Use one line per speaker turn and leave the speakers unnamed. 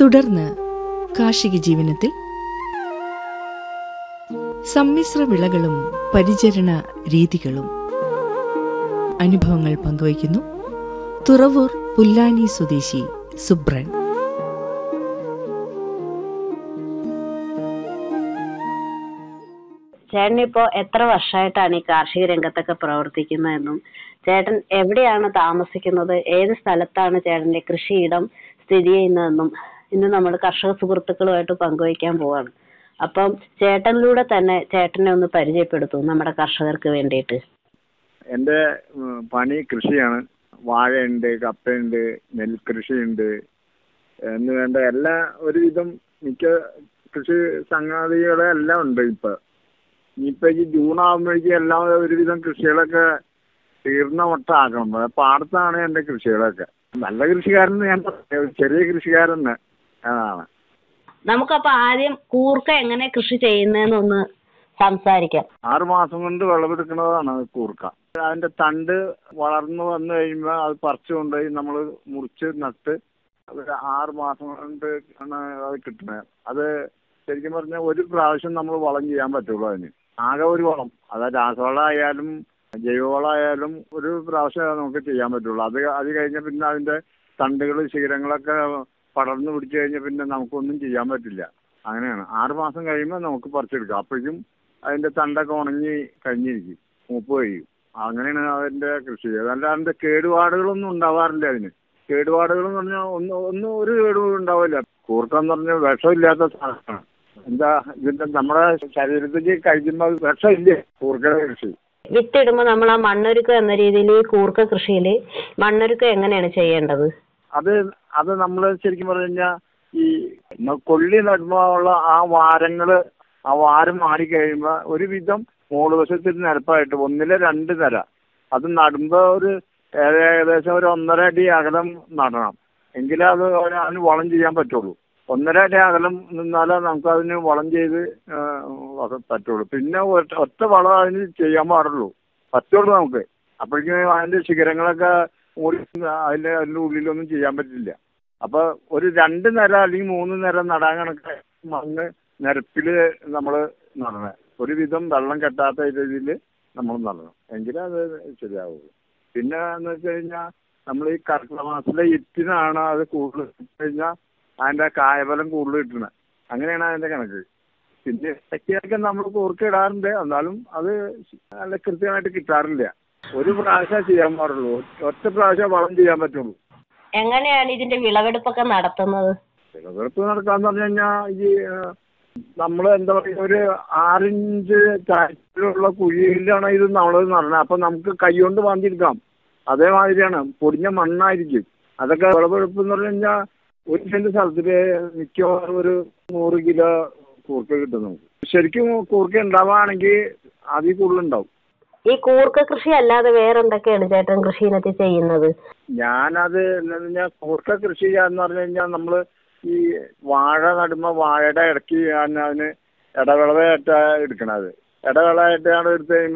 തുടർന്ന് കാർഷിക ജീവനത്തിൽ സമ്മിശ്ര വിളകളും പരിചരണ രീതികളും അനുഭവങ്ങൾ പങ്കുവയ്ക്കുന്നു തുറവൂർ പുല്ലാനി സ്വദേശി സുബ്രൻ
ചേട്ടൻ ഇപ്പോ എത്ര വർഷമായിട്ടാണ് ഈ കാർഷിക രംഗത്തൊക്കെ പ്രവർത്തിക്കുന്നതെന്നും ചേട്ടൻ എവിടെയാണ് താമസിക്കുന്നത് ഏത് സ്ഥലത്താണ് ചേട്ടന്റെ കൃഷിയിടം സ്ഥിതി ചെയ്യുന്നതെന്നും ഇന്ന് നമ്മൾ കർഷക സുഹൃത്തുക്കളുമായിട്ട് പങ്കുവയ്ക്കാൻ പോവാണ് അപ്പം ചേട്ടനിലൂടെ തന്നെ ചേട്ടനെ ഒന്ന് പരിചയപ്പെടുത്തൂ നമ്മുടെ കർഷകർക്ക് വേണ്ടിയിട്ട്
എൻ്റെ ഉം, പണി കൃഷിയാണ് വാഴയുണ്ട് കപ്പയുണ്ട് നെൽകൃഷിയുണ്ട് എന്ന് വേണ്ട എല്ലാ ഒരുവിധം മിക്ക കൃഷി സംഗതികളും എല്ലാം ഉണ്ട് ഇപ്പൊ ഇനിയിപ്പോ ഈ ജൂൺ ആകുമ്പോഴേക്കും എല്ലാം ഒരുവിധം കൃഷികളൊക്കെ തീർന്ന മട്ടാക്കണം പാടത്താണ് എൻ്റെ കൃഷികളൊക്കെ നല്ല കൃഷിക്കാരൻ ഞാൻ പറയാം. ചെറിയ കൃഷിക്കാരൻ അതാണ്
നമുക്കപ്പൊ ആദ്യം കൂർക്ക എങ്ങനെ കൃഷി ചെയ്യുന്നതെന്നൊന്ന് സംസാരിക്കാം
ആറ് മാസം കൊണ്ട് വിളവെടുക്കുന്നതാണ് കൂർക്ക അതിന്റെ തണ്ട് വളർന്നു വന്നു കഴിയുമ്പോൾ അത് പറിച്ചു കൊണ്ടുപോയി നമ്മൾ മുറിച്ച് നട്ട് ഒരു ആറ് മാസം കൊണ്ട് ആണ് അത് കിട്ടുന്നത് അത് ശരിക്കും പറഞ്ഞാൽ ഒരു പ്രാവശ്യം നമ്മൾ വളം ചെയ്യാൻ പറ്റുള്ളൂ അതിന് ആകെ ഒരു വളം അതായത് രാസവളം ആയാലും ജൈവവളം ആയാലും ഒരു പ്രാവശ്യം നമുക്ക് ചെയ്യാൻ പറ്റുള്ളൂ അത് അത് കഴിഞ്ഞ പിന്നെ അതിന്റെ തണ്ടുകൾ ശിഖരങ്ങളൊക്കെ പടർന്നു പിടിച്ചു കഴിഞ്ഞാൽ പിന്നെ നമുക്കൊന്നും ചെയ്യാൻ പറ്റില്ല അങ്ങനെയാണ് ആറ് മാസം കഴിയുമ്പോൾ നമുക്ക് പറിച്ചെടുക്കാം അപ്പോഴേക്കും അതിന്റെ തണ്ടൊക്കെ ഉണങ്ങി കഴിഞ്ഞിരിക്കും മൂപ്പ് കഴിയും അങ്ങനെയാണ് അതിന്റെ കൃഷി അതല്ലാണ്ട് കേടുപാടുകളൊന്നും ഉണ്ടാവാറില്ല അതിന് കേടുപാടുകൾ എന്ന് പറഞ്ഞാൽ ഒന്ന് ഒന്നും ഒരു കേടുപാടും ഉണ്ടാവില്ല കൂർക്ക എന്ന് പറഞ്ഞാൽ വിഷമില്ലാത്ത സാധനമാണ് എന്താ ഇതിന്റെ നമ്മുടെ ശരീരത്തിൽ കഴിക്കുമ്പോൾ വിഷമില്ലേ കൂർക്കയുടെ കൃഷി
വിത്തിടുമ്പോ നമ്മൾ ആ മണ്ണൊരുക്കം എന്ന രീതിയിൽ ഈ കൂർക്ക കൃഷിയിൽ മണ്ണൊരുക്കം എങ്ങനെയാണ് ചെയ്യേണ്ടത്
അത് അത് നമ്മൾ ശരിക്കും പറഞ്ഞു കഴിഞ്ഞാൽ ഈ ന- കൊള്ളി നടുമ്പോഴുള്ള ആ വാരങ്ങള് ആ വാരം മാറിക്കഴിയുമ്പോൾ ഒരുവിധം മൂന്ന് വശത്തിന് നിരപ്പായിട്ട് ഒന്നിലെ രണ്ട് നിര അത് നടുമ്പോ ഒരു ഏക- ഏകദേശം ഒരു ഒന്നര അടി അകലം നടണം എങ്കിലേ അത് ഒരു അതിന് വളം ചെയ്യാൻ പറ്റുള്ളൂ ഒന്നര അടി അകലം നിന്നാലേ നമുക്ക് അതിന് വളം ചെയ്ത് ആ, വ- പറ്റുള്ളൂ പിന്നെ ഒറ്റ ഒറ്റ വളം അതിന് ചെയ്യാൻ പാടുള്ളൂ പറ്റുള്ളൂ നമുക്ക് അപ്പോഴേക്കും അതിന്റെ ശിഖരങ്ങളൊക്കെ മൂടി അതിന്റെ അതിന്റെ ഉള്ളിലൊന്നും ചെയ്യാൻ പറ്റില്ല അപ്പൊ ഒരു രണ്ട് നിര അല്ലെങ്കിൽ മൂന്ന് നിര നടാൻ കണക്ക് മണ്ണ് നിരപ്പില് നമ്മൾ നടണം ഒരുവിധം വെള്ളം കെട്ടാത്ത രീതിയിൽ നമ്മൾ നടണം എങ്കിലേ അത് ശരിയാവുള്ളൂ പിന്നെ എന്ന് വെച്ച് കഴിഞ്ഞാൽ നമ്മൾ ഈ കർക്കിടക മാസത്തിലെ ഇറ്റിനാണ് അത് കൂടുതൽ കഴിഞ്ഞാൽ അതിന്റെ കായബലം കൂടുതൽ കിട്ടുന്നത് അങ്ങനെയാണ് അതിന്റെ കണക്ക് പിന്നെ ഇടയ്ക്കൊക്കെ നമ്മൾ കൂർക്ക ഇടാറുണ്ട് എന്നാലും അത് നല്ല കൃത്യമായിട്ട് കിട്ടാറില്ല ഒരു പ്രാവശ്യം ചെയ്യാൻ പാടുള്ളൂ ഒറ്റ പ്രാവശ്യം വളം ചെയ്യാൻ പറ്റുള്ളൂ
എങ്ങനെയാണ് ഇതിന്റെ വിളവെടുപ്പൊക്കെ നടത്തുന്നത്
വിളവെടുപ്പ് നടക്കാന്ന് പറഞ്ഞു കഴിഞ്ഞാൽ ഈ നമ്മൾ എന്താ പറയുക ഒരു ആറിഞ്ച് താഴ്ചയിലുള്ള കുഴിയിലാണ് ഇത് നമ്മൾ നടന്നത് അപ്പൊ നമുക്ക് കൈകൊണ്ട് മാന്തിയെടുക്കാം അതേമാതിരിയാണ് പൊടിഞ്ഞ മണ്ണായിരിക്കും അതൊക്കെ വിളവെടുപ്പ് എന്ന് പറഞ്ഞു കഴിഞ്ഞാൽ ഒരു സെന്റ് സ്ഥലത്തില് മിക്കവാറും ഒരു നൂറ് കിലോ കൂർക്ക കിട്ടും നമുക്ക് ശരിക്കും കൂർക്ക ഉണ്ടാവുകയാണെങ്കിൽ അതിൽ കൂടുതലുണ്ടാവും
ഈ കൂർക്ക കൃഷി അല്ലാതെ വേറെ എന്തൊക്കെയാണ് ചേട്ടൻ കൃഷി ഇനത്തിൽ ചെയ്യുന്നത്
ഞാനത് എന്താന്ന് കഴിഞ്ഞാൽ കൂർക്ക കൃഷി ചെയ്യാന്ന് പറഞ്ഞു കഴിഞ്ഞാൽ നമ്മള് ഈ വാഴ നടുമ്പോ വാഴയുടെ ഇടയ്ക്ക് ഞാൻ അതിന് ഇടവിളവായിട്ടാ എടുക്കണത് ഇടവിളവായിട്ടാണ് എടുത്ത് കഴിയുമ്പോൾ